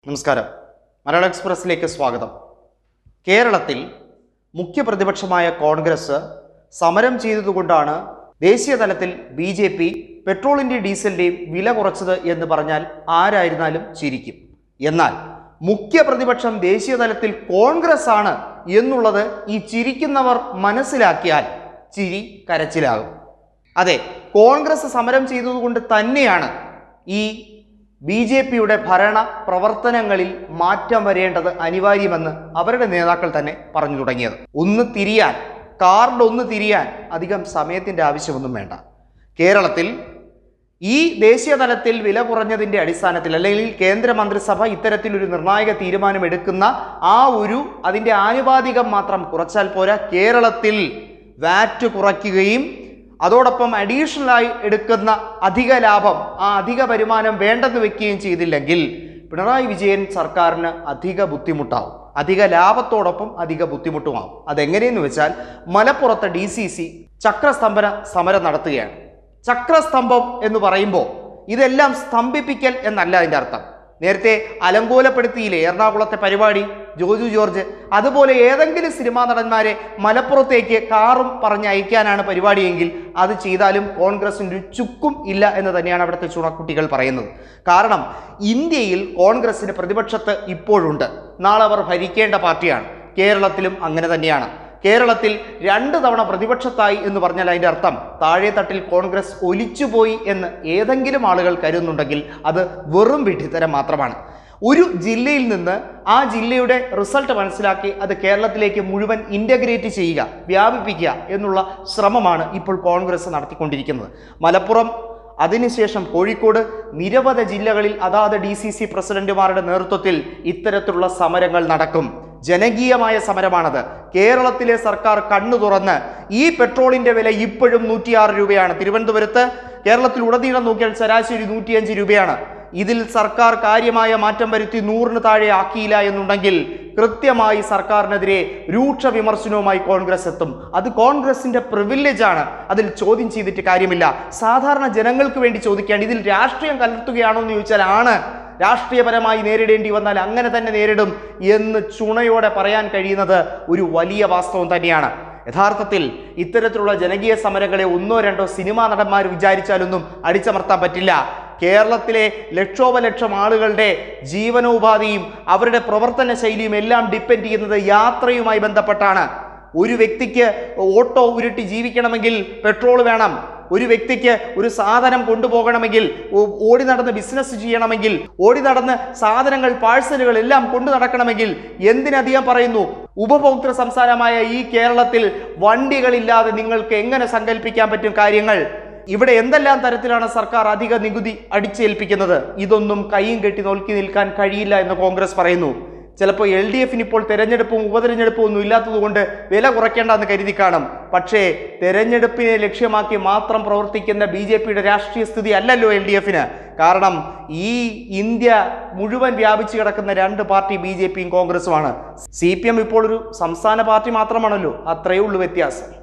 നമസ്കാരം മലയാള എക്സ്പ്രസിലേക്ക് സ്വാഗതം കേരളത്തിൽ മുഖ്യ പ്രതിപക്ഷമായ കോൺഗ്രസ് സമരം ചെയ്തതുകൊണ്ടാണ് ദേശീയ തലത്തിൽ ബി ജെ പി പെട്രോളിൻ്റെയും ഡീസലിൻ്റെയും വില കുറച്ചത് എന്ന് പറഞ്ഞാൽ ആരായിരുന്നാലും ചിരിക്കും എന്നാൽ മുഖ്യ പ്രതിപക്ഷം ദേശീയ തലത്തിൽ കോൺഗ്രസ് ആണ് എന്നുള്ളത് ഈ ചിരിക്കുന്നവർ മനസ്സിലാക്കിയാൽ ചിരി കരച്ചിലാകും അതെ കോൺഗ്രസ് സമരം ചെയ്തതുകൊണ്ട് തന്നെയാണ് ഈ ബി ജെ പിയുടെ ഭരണ പ്രവർത്തനങ്ങളിൽ മാറ്റം വരേണ്ടത് അനിവാര്യമെന്ന് അവരുടെ നേതാക്കൾ തന്നെ പറഞ്ഞു തുടങ്ങിയത് ഒന്ന് തിരിയാൻ കാർഡ് ഒന്ന് തിരിയാൻ അധികം സമയത്തിൻ്റെ ആവശ്യമൊന്നും വേണ്ട കേരളത്തിൽ ഈ ദേശീയ തലത്തിൽ വില കുറഞ്ഞതിൻ്റെ അടിസ്ഥാനത്തിൽ അല്ലെങ്കിൽ കേന്ദ്ര മന്ത്രിസഭ ഇത്തരത്തിലൊരു നിർണായക തീരുമാനം എടുക്കുന്ന ആ ഒരു അതിൻ്റെ ആനുപാതികം മാത്രം കുറച്ചാൽ പോരാ കേരളത്തിൽ വാറ്റ് കുറയ്ക്കുകയും അതോടൊപ്പം അഡീഷണലായി എടുക്കുന്ന അധിക ലാഭം ആ അധിക വരുമാനം വേണ്ടെന്ന് വെക്കുകയും ചെയ്തില്ലെങ്കിൽ പിണറായി വിജയൻ സർക്കാരിന് അധിക ബുദ്ധിമുട്ടാവും അധിക ലാഭത്തോടൊപ്പം അധിക ബുദ്ധിമുട്ടുമാവും അതെങ്ങനെയെന്ന് വെച്ചാൽ മലപ്പുറത്തെ ഡി സി സി ചക്രസ്തംഭന സമരം നടത്തുകയാണ് ചക്രസ്തംഭം എന്ന് പറയുമ്പോൾ ഇതെല്ലാം സ്തംഭിപ്പിക്കൽ എന്നല്ല അതിൻ്റെ അർത്ഥം നേരത്തെ അലങ്കോലപ്പെടുത്തിയില്ലേ എറണാകുളത്തെ പരിപാടി ജോജു ജോർജ് അതുപോലെ ഏതെങ്കിലും സിനിമാ നടന്മാരെ മലപ്പുറത്തേക്ക് കാറും പറഞ്ഞ് അയക്കാനാണ് പരിപാടിയെങ്കിൽ അത് ചെയ്താലും കോൺഗ്രസിന് ഒരു ചുക്കും ഇല്ല എന്ന് തന്നെയാണ് അവിടുത്തെ ചുണക്കുട്ടികൾ പറയുന്നത് കാരണം ഇന്ത്യയിൽ കോൺഗ്രസിന് പ്രതിപക്ഷത്ത് ഇപ്പോഴുണ്ട് നാളെ അവർ ഭരിക്കേണ്ട പാർട്ടിയാണ് കേരളത്തിലും അങ്ങനെ തന്നെയാണ് കേരളത്തിൽ രണ്ട് തവണ പ്രതിപക്ഷത്തായി എന്ന് പറഞ്ഞാൽ അതിൻ്റെ അർത്ഥം താഴെത്തട്ടിൽ കോൺഗ്രസ് ഒലിച്ചുപോയി എന്ന് ഏതെങ്കിലും ആളുകൾ കരുതുന്നുണ്ടെങ്കിൽ അത് വെറും വിഡ്ഢിത്തരം മാത്രമാണ് ഒരു ജില്ലയിൽ നിന്ന് ആ ജില്ലയുടെ റിസൾട്ട് മനസ്സിലാക്കി അത് കേരളത്തിലേക്ക് മുഴുവൻ ഇൻ്റഗ്രേറ്റ് ചെയ്യുക വ്യാപിപ്പിക്കുക എന്നുള്ള ശ്രമമാണ് ഇപ്പോൾ കോൺഗ്രസ് നടത്തിക്കൊണ്ടിരിക്കുന്നത് മലപ്പുറം അതിനുശേഷം കോഴിക്കോട് നിരവധി ജില്ലകളിൽ അതാത് ഡി സി സി പ്രസിഡന്റുമാരുടെ നേതൃത്വത്തിൽ ഇത്തരത്തിലുള്ള സമരങ്ങൾ നടക്കും ജനകീയമായ സമരമാണത് കേരളത്തിലെ സർക്കാർ കണ്ണു തുറന്ന് ഈ പെട്രോളിന്റെ വില ഇപ്പോഴും നൂറ്റിയാറ് രൂപയാണ് തിരുവനന്തപുരത്ത് കേരളത്തിൽ ഉടനീളം നോക്കിയാൽ ശരാശരി നൂറ്റിയഞ്ച് രൂപയാണ് ഇതിൽ സർക്കാർ കാര്യമായ മാറ്റം വരുത്തി നൂറിന് താഴെ ആക്കിയില്ല എന്നുണ്ടെങ്കിൽ കൃത്യമായി സർക്കാരിനെതിരെ രൂക്ഷ വിമർശനവുമായി കോൺഗ്രസ് എത്തും അത് കോൺഗ്രസിന്റെ പ്രിവിലേജ് ആണ് അതിൽ ചോദ്യം ചെയ്തിട്ട് കാര്യമില്ല സാധാരണ ജനങ്ങൾക്ക് വേണ്ടി ചോദിക്കുകയാണ് ഇതിൽ രാഷ്ട്രീയം കലർത്തുകയാണോ എന്ന് ചോദിച്ചാൽ ആണ് രാഷ്ട്രീയപരമായി നേരിടേണ്ടി വന്നാൽ അങ്ങനെ തന്നെ നേരിടും എന്ന് ചുണയോടെ പറയാൻ കഴിയുന്നത് ഒരു വലിയ വാസ്തവം തന്നെയാണ് യഥാർത്ഥത്തിൽ ഇത്തരത്തിലുള്ള ജനകീയ സമരങ്ങളെ ഒന്നോ രണ്ടോ സിനിമാ നടന്മാർ വിചാരിച്ചാലൊന്നും അടിച്ചമർത്താൻ പറ്റില്ല കേരളത്തിലെ ലക്ഷോപലക്ഷം ആളുകളുടെ ജീവനോപാധിയും അവരുടെ പ്രവർത്തന ശൈലിയും എല്ലാം ഡിപ്പെൻഡ് ചെയ്യുന്നത് യാത്രയുമായി ബന്ധപ്പെട്ടാണ് ഒരു വ്യക്തിക്ക് ഓട്ടോ ഉരുട്ടി ജീവിക്കണമെങ്കിൽ പെട്രോൾ വേണം ഒരു വ്യക്തിക്ക് ഒരു സാധനം കൊണ്ടുപോകണമെങ്കിൽ ഓ- ഓടി നടന്ന് ബിസിനസ് ചെയ്യണമെങ്കിൽ ഓടി നടന്ന് സാധനങ്ങൾ പാഴ്സലുകൾ എല്ലാം കൊണ്ടു നടക്കണമെങ്കിൽ എന്തിനധികം പറയുന്നു ഉപഭോക്തൃ സംസ്ഥാനമായ ഈ കേരളത്തിൽ വണ്ടികളില്ലാതെ നിങ്ങൾക്ക് എങ്ങനെ സങ്കല്പിക്കാൻ പറ്റും കാര്യങ്ങൾ ഇവിടെ എന്തെല്ലാം തരത്തിലാണ് സർക്കാർ അധിക നികുതി അടിച്ചേൽപ്പിക്കുന്നത് ഇതൊന്നും കൈയും കെട്ടി നോക്കി നിൽക്കാൻ കഴിയില്ല എന്ന് കോൺഗ്രസ് പറയുന്നു ചിലപ്പോൾ എൽ ഡി എഫിന് ഇപ്പോൾ തെരഞ്ഞെടുപ്പും ഉപതെരഞ്ഞെടുപ്പും ഒന്നും ഇല്ലാത്തതുകൊണ്ട് വില കുറയ്ക്കേണ്ടെന്ന് കരുതി കാണും പക്ഷേ തെരഞ്ഞെടുപ്പിനെ ലക്ഷ്യമാക്കി മാത്രം പ്രവർത്തിക്കുന്ന ബി ജെ പിയുടെ രാഷ്ട്രീയ സ്ഥിതി അല്ലല്ലോ എൽ ഡി എഫിന് കാരണം ഈ ഇന്ത്യ മുഴുവൻ വ്യാപിച്ചു കിടക്കുന്ന രണ്ട് പാർട്ടി ബി ജെ പിയും കോൺഗ്രസുമാണ് സി പി എം ഇപ്പോൾ ഒരു സംസ്ഥാന പാർട്ടി മാത്രമാണല്ലോ അത്രയേ ഉള്ളൂ വ്യത്യാസം